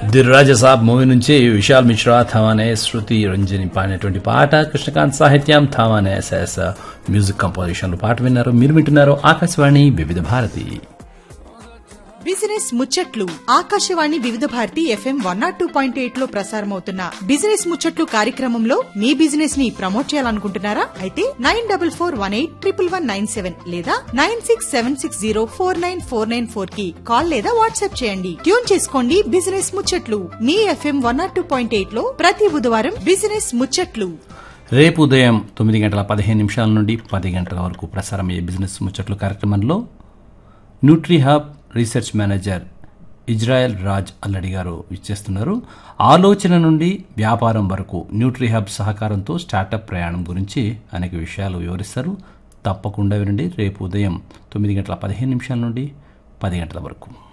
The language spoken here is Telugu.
ది రాజసాబ్ మూవీ నుంచి విశాల్ మిశ్రా థవానే శృతి రంజని పాడినటువంటి పాట కృష్ణకాంత్ సాహిత్యం థవానే ఎస్ఎస్ మ్యూజిక్ కంపోజిషన్ లో పాట విన్నారు మీరు వింటున్నారు ఆకాశవాణి వివిధ భారతి బిజినెస్ ముచ్చట్లు Akashvani Vividh Bharati FM one naught two point eight లో ప్రసారమవుతున్న బిజినెస్ ముచ్చట్లు కార్యక్రమంలో మీ బిజినెస్ ని ప్రమోట్ చేయాలనుకుంటున్నారా అయితే nine double four one eight triple one nine seven లేదా nine six seven six zero four nine four nine four కి కాల్ లేదా వాట్సాప్ చేయండి ట్యూన్ చేసుకోండి బిజినెస్ ముచ్చట్లు మీ FM one naught two point eight లో ప్రతి బుధవారం బిజినెస్ ముచ్చట్లు రేపు ఉదయం తొమ్మిది గంటల పదిహేను నిమిషాల నుండి పది గంటల వరకు ప్రసారమయ్యే బిజినెస్ ముచ్చట్లు కార్యక్రమంలో nutri hub research manager Israel Raj Alladi garu ఇచ్చేస్తున్నారు ఆలోచన నుండి వ్యాపారం వరకు న్యూట్రీ హబ్ సహకారంతో స్టార్టప్ ప్రయాణం గురించి అనేక విషయాలు వివరిస్తారు తప్పకుండా వినండి రేపు ఉదయం తొమ్మిది గంటల పదిహేను నిమిషాల నుండి పది గంటల వరకు